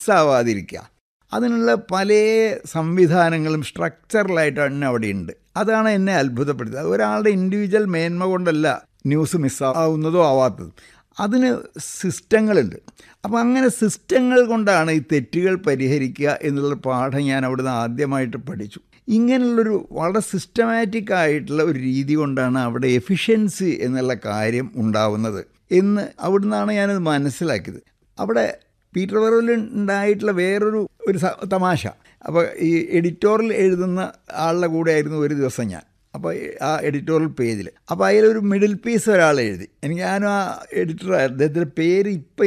മിസ്സാവാതിരിക്കുക അതിനുള്ള പല സംവിധാനങ്ങളും സ്ട്രക്ചറലായിട്ട് തന്നെ അവിടെയുണ്ട് അതാണ് എന്നെ അത്ഭുതപ്പെടുത്തിയത് ഒരാളുടെ ഇൻഡിവിജ്വൽ മേന്മ കൊണ്ടല്ല ന്യൂസ് മിസ്സാവുന്നതോ ആവാത്തതും അതിന് സിസ്റ്റങ്ങളുണ്ട് അപ്പോൾ അങ്ങനെ സിസ്റ്റങ്ങൾ കൊണ്ടാണ് ഈ തെറ്റുകൾ പരിഹരിക്കുക എന്നുള്ള പാഠം ഞാൻ അവിടുന്ന് ആദ്യമായിട്ട് പഠിച്ചു ഇങ്ങനെയുള്ളൊരു വളരെ സിസ്റ്റമാറ്റിക് ആയിട്ടുള്ള ഒരു രീതി കൊണ്ടാണ് അവിടെ എഫിഷ്യൻസി എന്നുള്ള കാര്യം ഉണ്ടാവുന്നത് എന്ന് അവിടുന്നാണ് ഞാനത് മനസ്സിലാക്കിയത് അവിടെ പീറ്റർ വെറോയിൽ ഉണ്ടായിട്ടുള്ള വേറൊരു ഒരു തമാശ അപ്പോൾ ഈ എഡിറ്റോറിയൽ എഴുതുന്ന ആളുടെ കൂടെ ആയിരുന്നു ഒരു ദിവസം ഞാൻ അപ്പോൾ ആ എഡിറ്റോറിയൽ പേജിൽ അപ്പോൾ അതിലൊരു മിഡിൽ പീസ് ഒരാൾ എഴുതി എനിക്ക് ഞാനും ആ എഡിറ്റർ അദ്ദേഹത്തിൻ്റെ പേര് ഇപ്പം